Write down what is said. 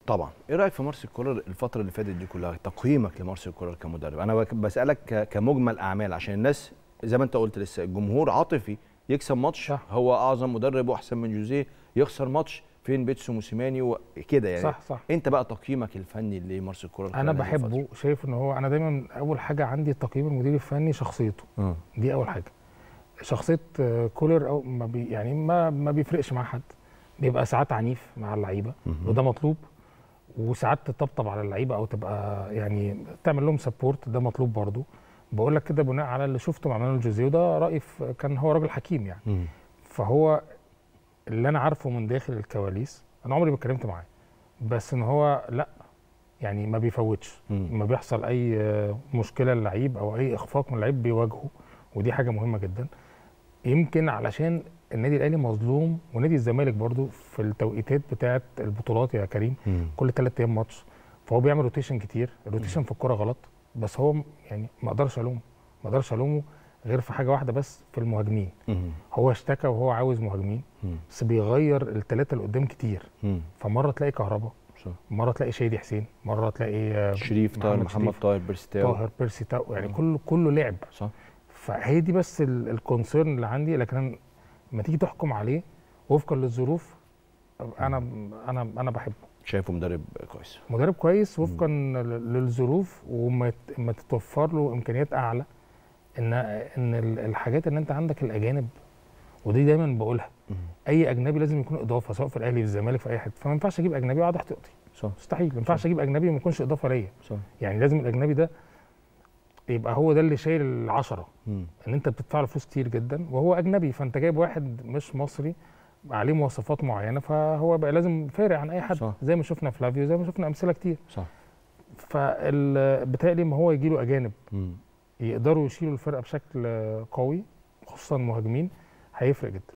طبعا ايه رايك في مارسيل كولر الفتره اللي فاتت دي كلها تقييمك لمارسيل كولر كمدرب انا بك- بسالك ك- كمجمل اعمال عشان الناس زي ما انت قلت لسه الجمهور عاطفي يكسب ماتش صح. هو اعظم مدرب واحسن من جوزيه يخسر ماتش فين بيتسو موسيماني وكده يعني صح صح انت بقى تقييمك الفني لمارسيل كولر انا خلال هذه بحبه شايف ان هو انا دايما اول حاجه عندي تقييم المدير الفني شخصيته الفترة. اه دي اول حاجه شخصيه آه، كولر او ما بي يعني ما ما بيفرقش مع حد بيبقى ساعات عنيف مع اللعيبه مهم. وده مطلوب وساعات تطبطب على اللعيبه او تبقى يعني تعمل لهم سبورت ده مطلوب برضو بقول لك كده بناء على اللي شفته مع مانويل جوزيه وده رايي في- كان هو راجل حكيم يعني مم. فهو اللي انا عارفه من داخل الكواليس انا عمري ما اتكلمت معاه بس ان هو لا يعني ما بيفوتش مم. لما بيحصل اي آه، مشكله للعيب او اي اخفاق من اللعيب بيواجهه ودي حاجه مهمه جدا يمكن علشان النادي الاهلي مظلوم ونادي الزمالك برضو في التوقيتات بتاعه البطولات يا كريم مم. كل ثلاث ايام ماتش فهو بيعمل روتيشن كتير الروتيشن في الكوره غلط بس هو م- يعني ما اقدرش الومه ما اقدرش الومه غير في حاجه واحده بس في المهاجمين مم. هو اشتكى وهو عاوز مهاجمين مم. بس بيغير الثلاثه اللي قدام كتير مم. فمره تلاقي كهربا صح. مره تلاقي شادي حسين مره تلاقي آه، شريف طاهر محمد محمد شريف. طاهر بيرستاو طاهر بيرسي تاو يعني مم. كله كله لعب صح فهي دي بس ال- الكونسيرن اللي عندي لكن أنا- لما تيجي تحكم عليه وفقا للظروف انا انا انا بحبه شايفه مدرب كويس مدرب كويس وفقا لل- للظروف وما ت- ما تتوفر له امكانيات اعلى ان ان ال- الحاجات ان انت عندك الاجانب ودي دايما بقولها مم. اي اجنبي لازم يكون اضافه سواء في الاهلي في الزمالك في اي حته فما ينفعش اجيب اجنبي واقعد احتياطي صح مستحيل ما ينفعش اجيب اجنبي وما يكونش اضافه ليا صح يعني لازم الاجنبي ده يبقى هو ده اللي شايل العشرة مم. ان انت بتدفع له فلوس كتير جدا وهو اجنبي فانت جايب واحد مش مصري عليه مواصفات معينه فهو بقى لازم فارق عن اي حد صح. زي ما شفنا فلافيو زي ما شفنا امثله كتير صح فبالتالي ما هو يجي له اجانب مم. يقدروا يشيلوا الفرقه بشكل قوي خصوصا مهاجمين هيفرق جدا